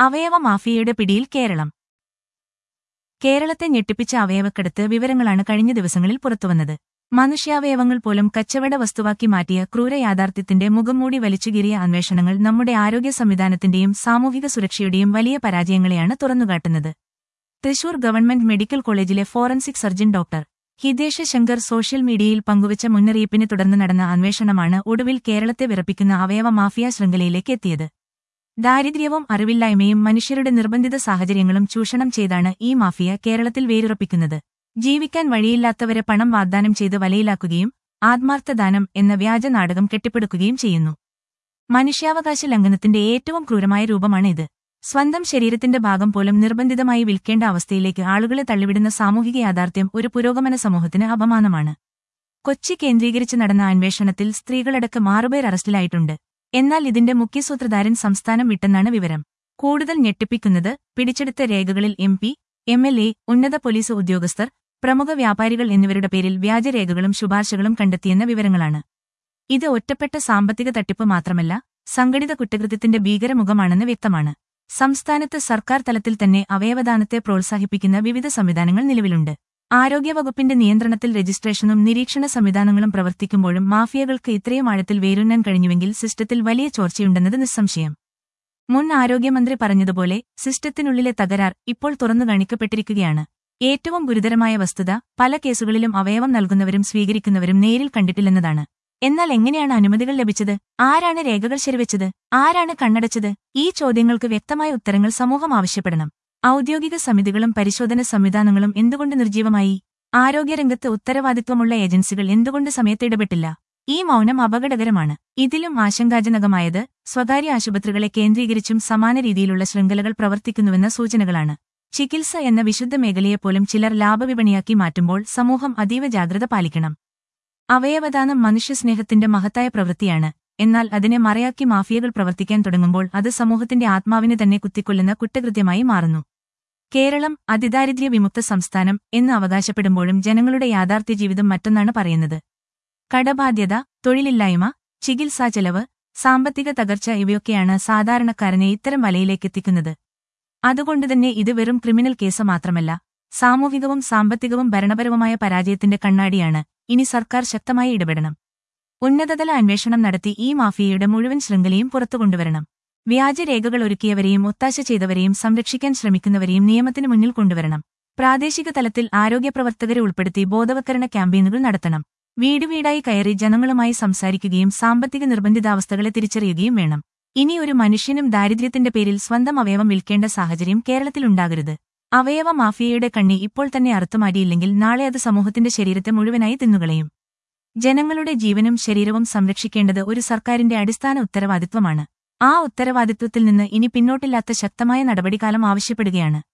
അവയവ മാഫിയയുടെ പിടിയിൽ കേരളം കേരളത്തെ ഞെട്ടിപ്പിച്ച അവയവക്കടത്ത് വിവരങ്ങളാണ് കഴിഞ്ഞ ദിവസങ്ങളിൽ പുറത്തുവന്നത് മനുഷ്യാവയവങ്ങൾ പോലും കച്ചവട വസ്തുവാക്കി മാറ്റിയ ക്രൂര യാഥാർത്ഥ്യത്തിന്റെ മുഖംമൂടി വലിച്ചുകീറിയ അന്വേഷണങ്ങൾ നമ്മുടെ ആരോഗ്യ സംവിധാനത്തിന്റെയും സാമൂഹിക സുരക്ഷയുടെയും വലിയ പരാജയങ്ങളെയാണ് തുറന്നുകാട്ടുന്നത് തൃശൂർ ഗവൺമെന്റ് മെഡിക്കൽ കോളേജിലെ forensic surgeon doctor Hitesh Shankar social മീഡിയയിൽ പങ്കുവച്ച മുന്നറിയിപ്പിനെ തുടർന്ന് നടന്ന അന്വേഷണമാണ് ഒടുവിൽ കേരളത്തെ വിറപ്പിക്കുന്ന അവയവ മാഫിയ ശൃംഖലയിലേക്ക് എത്തിയത് ദാരിദ്ര്യവും അറിവില്ലായ്മയും മനുഷ്യരുടെ നിർബന്ധിത സാഹചര്യങ്ങളും ചൂഷണം ചെയ്താണ് ഈ മാഫിയ കേരളത്തിൽ വേരുറപ്പിക്കുന്നത് ജീവിക്കാൻ വഴിയില്ലാത്തവരെ പണം വാഗ്ദാനം ചെയ്ത് വലയിലാക്കുകയും ആത്മാർത്ഥദാനം എന്ന വ്യാജ നാടകം കെട്ടിപ്പടുക്കുകയും ചെയ്യുന്നു മനുഷ്യാവകാശ ലംഘനത്തിന്റെ ഏറ്റവും ക്രൂരമായ രൂപമാണ് ഇത് സ്വന്തം ശരീരത്തിന്റെ ഭാഗം പോലും നിർബന്ധിതമായി വിൽക്കേണ്ട അവസ്ഥയിലേക്ക് ആളുകളെ തള്ളിവിടുന്ന സാമൂഹിക യാഥാർത്ഥ്യം ഒരു പുരോഗമന സമൂഹത്തിന് അപമാനമാണ് കൊച്ചി കേന്ദ്രീകരിച്ച് നടന്ന അന്വേഷണത്തിൽ സ്ത്രീകളടക്കം ആറുപേർ അറസ്റ്റിലായിട്ടുണ്ട് എന്നാൽ ഇതിന്റെ മുഖ്യസൂത്രധാരൻ സംസ്ഥാനം വിട്ടെന്നാണ് വിവരം കൂടുതൽ ഞെട്ടിപ്പിക്കുന്നത് പിടിച്ചെടുത്ത രേഖകളിൽ M P M L A ഉന്നത പോലീസ് ഉദ്യോഗസ്ഥർ പ്രമുഖ വ്യാപാരികൾ എന്നിവരുടെ പേരിൽ വ്യാജരേഖകളും ശുപാർശകളും കണ്ടെത്തിയെന്ന വിവരങ്ങളാണ് ഇത് ഒറ്റപ്പെട്ട സാമ്പത്തിക തട്ടിപ്പ് മാത്രമല്ല സംഘടിത കുറ്റകൃത്യത്തിന്റെ ഭീകരമുഖമാണെന്ന് വ്യക്തമാണ് സംസ്ഥാനത്ത് സർക്കാർ തലത്തിൽ തന്നെ അവയവദാനത്തെ പ്രോത്സാഹിപ്പിക്കുന്ന വിവിധ സംവിധാനങ്ങൾ നിലവിലുണ്ട് ആരോഗ്യവകുപ്പിന്റെ നിയന്ത്രണത്തിൽ രജിസ്ട്രേഷനും നിരീക്ഷണ സംവിധാനങ്ങളും പ്രവർത്തിക്കുമ്പോഴും മാഫിയകൾക്ക് ഇത്രയും ആഴത്തിൽ വേരുണ്ണാൻ കഴിഞ്ഞുവെങ്കിൽ സിസ്റ്റത്തിൽ വലിയ ചോർച്ചയുണ്ടെന്നത് നിസ്സംശയം മുൻ ആരോഗ്യമന്ത്രി പറഞ്ഞതുപോലെ സിസ്റ്റത്തിനുള്ളിലെ തകരാർ ഇപ്പോൾ തുറന്നു കാണിക്കപ്പെട്ടിരിക്കുകയാണ് ഏറ്റവും ഗുരുതരമായ വസ്തുത പല കേസുകളിലും അവയവം നൽകുന്നവരും സ്വീകരിക്കുന്നവരും നേരിൽ കണ്ടിട്ടില്ലെന്നതാണ് എന്നാൽ എങ്ങനെയാണ് അനുമതികൾ ലഭിച്ചത് ആരാണ് രേഖകൾ ശരിവെച്ചത് ആരാണ് കണ്ണടച്ചത് ഈ ചോദ്യങ്ങൾക്ക് വ്യക്തമായ ഉത്തരങ്ങൾ സമൂഹം ആവശ്യപ്പെടണം ഔദ്യോഗിക സമിതികളും പരിശോധന സംവിധാനങ്ങളും എന്തുകൊണ്ട് നിർജീവമായി ആരോഗ്യരംഗത്ത് ഉത്തരവാദിത്വമുള്ള ഏജൻസികൾ എന്തുകൊണ്ട് സമയത്ത് ഇടപെട്ടില്ല ഈ മൗനം അപകടകരമാണ് ഇതിലും ആശങ്കാജനകമായത് സ്വകാര്യ ആശുപത്രികളെ കേന്ദ്രീകരിച്ചും സമാന രീതിയിലുള്ള ശൃംഖലകൾ പ്രവർത്തിക്കുന്നുവെന്ന സൂചനകളാണ് ചികിത്സ എന്ന വിശുദ്ധ മേഖലയെപ്പോലും ചിലർ ലാഭവിപണിയാക്കി മാറ്റുമ്പോൾ സമൂഹം അതീവ ജാഗ്രത പാലിക്കണം അവയവദാനം മനുഷ്യസ്നേഹത്തിന്റെ മഹത്തായ പ്രവൃത്തിയാണ് എന്നാൽ അതിനെ മറയാക്കി മാഫിയകൾ പ്രവർത്തിക്കാൻ തുടങ്ങുമ്പോൾ അത് സമൂഹത്തിന്റെ ആത്മാവിനെ തന്നെ കുത്തിക്കൊല്ലുന്ന കുറ്റകൃത്യമായി മാറുന്നു കേരളം അതിദാരിദ്ര്യ വിമുക്ത സംസ്ഥാനം എന്ന് അവകാശപ്പെടുമ്പോഴും ജനങ്ങളുടെ യാഥാർത്ഥ്യ ജീവിതം മറ്റൊന്നാണ് പറയുന്നത് കടബാധ്യത തൊഴിലില്ലായ്മ ചികിത്സാ ചെലവ് സാമ്പത്തിക തകർച്ച ഇവയൊക്കെയാണ് സാധാരണക്കാരനെ ഇത്തരം വലയിലേക്കെത്തിക്കുന്നത് അതുകൊണ്ടുതന്നെ ഇത് വെറും ക്രിമിനൽ കേസ് മാത്രമല്ല സാമൂഹികവും സാമ്പത്തികവും ഭരണപരവുമായ പരാജയത്തിന്റെ കണ്ണാടിയാണ് ഇനി സർക്കാർ ശക്തമായി ഇടപെടണം ഉന്നതതല അന്വേഷണം നടത്തി ഈ മാഫിയയുടെ മുഴുവൻ ശൃംഖലയും പുറത്തുകൊണ്ടുവരണം വ്യാജരേഖകൾ ഒരുക്കിയവരെയും ഒത്താശ ചെയ്തവരെയും സംരക്ഷിക്കാൻ ശ്രമിക്കുന്നവരെയും നിയമത്തിന് മുന്നിൽ കൊണ്ടുവരണം പ്രാദേശിക തലത്തിൽ ആരോഗ്യപ്രവർത്തകരെ ഉൾപ്പെടുത്തി ബോധവൽക്കരണ ക്യാമ്പയിനുകൾ നടത്തണം വീട് വീടായി കയറി ജനങ്ങളുമായി സംസാരിക്കുകയും സാമ്പത്തിക നിർബന്ധിതാവസ്ഥകളെ തിരിച്ചറിയുകയും വേണം ഇനി ഒരു മനുഷ്യനും ദാരിദ്ര്യത്തിന്റെ പേരിൽ സ്വന്തം അവയവം വിൽക്കേണ്ട സാഹചര്യം കേരളത്തിലുണ്ടാകരുത് അവയവ മാഫിയയുടെ കണ്ണി ഇപ്പോൾ തന്നെ അറുത്തുമാരിയില്ലെങ്കിൽ നാളെ അത് സമൂഹത്തിന്റെ ശരീരത്തെ മുഴുവനായി തിന്നുകളയും ജനങ്ങളുടെ ജീവനും ശരീരവും സംരക്ഷിക്കേണ്ടത് ഒരു സർക്കാരിന്റെ അടിസ്ഥാന ഉത്തരവാദിത്വമാണ് ആ ഉത്തരവാദിത്വത്തിൽ നിന്ന് ഇനി പിന്നോട്ടില്ലാത്ത ശക്തമായ നടപടിക്കാലം ആവശ്യപ്പെടുകയാണ്